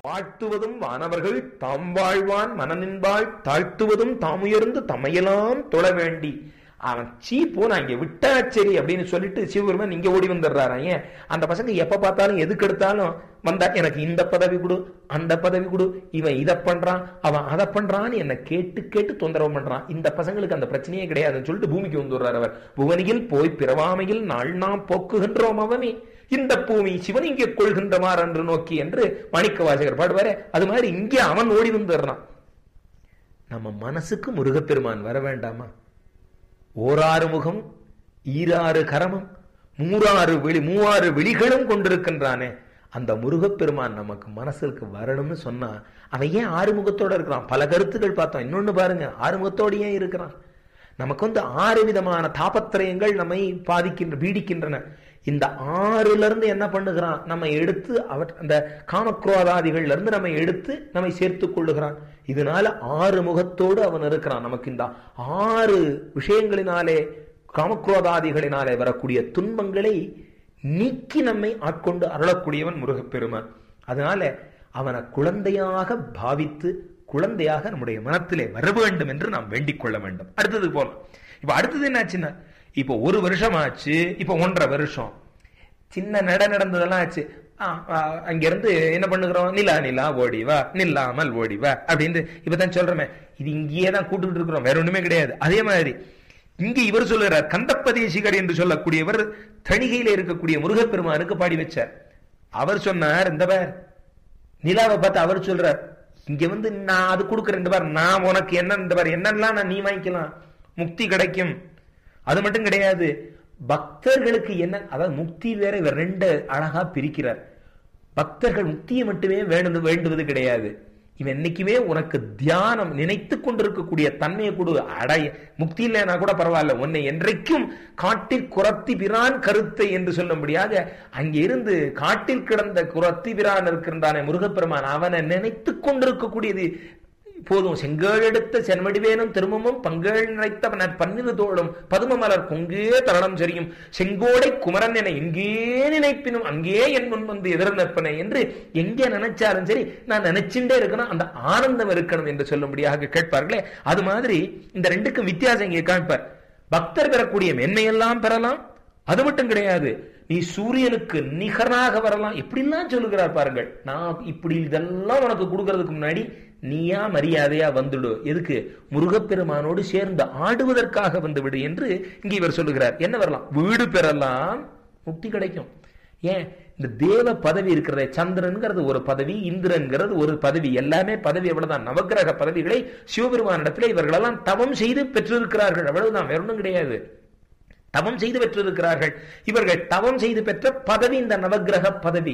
வாழ்த்துவதும் வானவர்கள் தாம் வாழ்வான் மனநின்பாள் தாழ்த்துவதும் தாமுயர்ந்து தமையெல்லாம் தொழ வேண்டி அவன் சீ போன இங்க விட்டா சரி அப்படின்னு சொல்லிட்டு சிவபெருமான் இங்க ஓடி வந்துடுறாரு ஏன் அந்த பசங்க எப்ப பார்த்தாலும் எதுக்கு எடுத்தாலும் வந்தா எனக்கு இந்த பதவி கொடு அந்த பதவி கொடு இவன் இதை பண்றான் அவன் அதை பண்றான்னு என்ன கேட்டு கேட்டு தொந்தரவு பண்றான் இந்த பசங்களுக்கு அந்த பிரச்சனையே கிடையாதுன்னு சொல்லிட்டு பூமிக்கு வந்துடுறாரு அவர் புவனியில் போய் பிறவாமையில் நாள் நாம் போக்குகின்றோம் அவனே இந்த பூமி சிவன் இங்கே கொள்கின்றவார் என்று நோக்கி என்று மாணிக்க வாசகர் பாடுவாரே அது மாதிரி இங்கே அவன் ஓடி வந்துடுறான் நம்ம மனசுக்கு முருகப்பெருமான் வர வேண்டாமா ஓராறு முகம் ஈராறு கரமும் மூராறு வெளி மூவாறு விழிகளும் கொண்டிருக்கின்றானே அந்த முருகப்பெருமான் நமக்கு மனசுக்கு வரணும்னு சொன்னா அவன் ஏன் ஆறுமுகத்தோட இருக்கிறான் பல கருத்துக்கள் பார்த்தோம் இன்னொன்னு பாருங்க ஆறுமுகத்தோடு ஏன் இருக்கிறான் நமக்கு வந்து ஆறு விதமான தாபத்திரயங்கள் நம்மை பாதிக்கின்ற பீடிக்கின்றன இந்த ஆறுல இருந்து என்ன பண்ணுகிறான் நம்ம எடுத்து அவர் அந்த காமக்ரோதாதிகள்ல இருந்து நம்ம எடுத்து நம்மை சேர்த்து கொள்ளுகிறான் இதனால ஆறு முகத்தோடு அவன் இருக்கிறான் நமக்கு இந்த ஆறு விஷயங்களினாலே காமக்ரோதாதிகளினாலே வரக்கூடிய துன்பங்களை நீக்கி நம்மை ஆட்கொண்டு அருளக்கூடியவன் முருகப்பெருமான் அதனால அவனை குழந்தையாக பாவித்து குழந்தையாக நம்முடைய மனத்திலே வர வேண்டும் என்று நாம் வேண்டிக் கொள்ள வேண்டும் அடுத்தது போலாம் இப்ப அடுத்தது என்னாச்சுன்னா இப்போ ஒரு வருஷம் ஆச்சு இப்போ ஒன்றரை வருஷம் சின்ன நட நடந்ததெல்லாம் ஆச்சு அங்க இருந்து என்ன பண்ணுகிறோம் நிலா நிலா ஓடி வா நில்லாமல் ஓடி வா அப்படின்னு இப்பதான் சொல்றமே இது இங்கேயே தான் கூட்டுக்கிட்டு இருக்கிறோம் வேற ஒண்ணுமே கிடையாது அதே மாதிரி இங்க இவர் சொல்லுகிறார் கந்தப்பதேசிகர் என்று சொல்லக்கூடியவர் தணிகையில இருக்கக்கூடிய முருகப்பெருமானுக்கு பாடி வச்சார் அவர் சொன்னார் இந்த பேர் நிலாவை பார்த்து அவர் சொல்றார் இங்க வந்து நான் அது கொடுக்குறேன் இந்த பார் நான் உனக்கு என்ன இந்த பார் என்னெல்லாம் நான் நீ வாங்கிக்கலாம் முக்தி கிடைக்கும் அது மட்டும் கிடையாது பக்தர்களுக்கு என்ன அதாவது முக்தி வேற இவர் ரெண்டு அழகா பிரிக்கிறார் பக்தர்கள் முக்தியை மட்டுமே வேண்டு வேண்டுவது கிடையாது இவன் என்னைக்குமே உனக்கு தியானம் நினைத்து கொண்டிருக்கக்கூடிய தன்மையை கொடு அடைய முக்தி இல்லைனா கூட பரவாயில்ல உன்னை என்றைக்கும் காட்டில் குரத்தி பிரான் கருத்தை என்று சொல்லும்படியாக அங்கே இருந்து காட்டில் கிடந்த குரத்தி பிரான் இருக்கின்றானே முருகப்பெருமான் அவனை நினைத்து கொண்டிருக்கக்கூடியது போதும் செங்கேள் எடுத்த சென்மடிவேனும் திருமமும் பங்கேள் நிறைத்தவன் பன்னிரு தோளும் பதும மலர் கொங்கே தரணம் சரியும் செங்கோடை குமரன் என எங்கே நினைப்பினும் அங்கே என் முன் வந்து எதிர் நிற்பனை என்று எங்கே நினைச்சாலும் சரி நான் நினைச்சுட்டே இருக்கணும் அந்த ஆனந்தம் இருக்கணும் என்று சொல்லும்படியாக கேட்பார்களே அது மாதிரி இந்த ரெண்டுக்கும் வித்தியாசம் இங்கே காண்பார் பக்தர் பெறக்கூடிய மென்மையெல்லாம் பெறலாம் அது மட்டும் கிடையாது நீ சூரியனுக்கு நிகராக வரலாம் எப்படிலாம் சொல்லுகிறார் பாருங்கள் நான் இப்படி இதெல்லாம் உனக்கு கொடுக்கறதுக்கு முன்னாடி நீயா மரியாதையா வந்துடு எதுக்கு முருகப்பெருமானோடு சேர்ந்து ஆடுவதற்காக வந்து விடு என்று இங்கே இவர் சொல்லுகிறார் என்ன வரலாம் வீடு பெறலாம் முக்தி கிடைக்கும் ஏன் இந்த தேவ பதவி இருக்கிறதே சந்திரன்கிறது ஒரு பதவி இந்திரன்கிறது ஒரு பதவி எல்லாமே பதவி எவ்வளவுதான் நவகிரக பதவிகளை சிவபெருமானிடத்துல இவர்களெல்லாம் தவம் செய்து பெற்றிருக்கிறார்கள் அவ்வளவுதான் வேற ஒன்றும் கிடையாது தவம் செய்து பெற்றிருக்கிறார்கள் இவர்கள் தவம் செய்து பெற்ற பதவி இந்த நவகிரக பதவி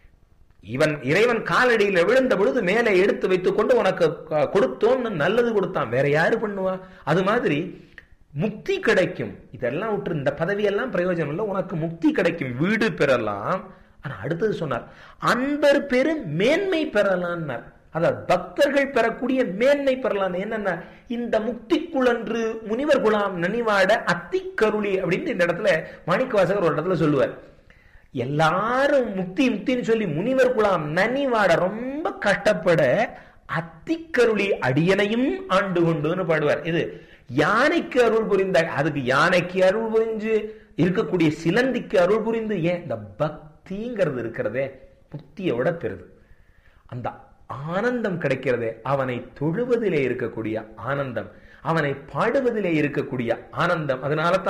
இவன் இறைவன் காலடியில் விழுந்த பொழுது மேலே எடுத்து வைத்துக் கொண்டு உனக்கு கொடுத்தோம்னு நல்லது கொடுத்தான் வேற யாரு பண்ணுவா அது மாதிரி முக்தி கிடைக்கும் இதெல்லாம் விட்டு இந்த பதவியெல்லாம் பிரயோஜனம் இல்லை உனக்கு முக்தி கிடைக்கும் வீடு பெறலாம் ஆனா அடுத்தது சொன்னார் அன்பர் பெரு மேன்மை பெறலான்னார் அதாவது பக்தர்கள் பெறக்கூடிய மேன்மை பெறலாம் என்னன்னா இந்த முக்திக்குழன்று முனிவர் குலாம் நனிவாட அத்திக்கருளி அப்படின்னு இந்த இடத்துல மாணிக்கவாசகர் ஒரு இடத்துல சொல்லுவார் எல்லாரும் முக்தி முக்தின்னு சொல்லி முனிவர் குலாம் நனிவாட ரொம்ப கஷ்டப்பட அத்திக்கருளி அடியனையும் ஆண்டு கொண்டுன்னு பாடுவார் இது யானைக்கு அருள் புரிந்த அதுக்கு யானைக்கு அருள் புரிஞ்சு இருக்கக்கூடிய சிலந்திக்கு அருள் புரிந்து ஏன் இந்த பக்திங்கிறது இருக்கிறதே முக்தியை விட பெறுது அந்த ஆனந்தம் கிடைக்கிறதே அவனை தொழுவதிலே இருக்கக்கூடிய ஆனந்தம் அவனை பாடுவதிலே இருக்கக்கூடிய ஆனந்தம் அதனால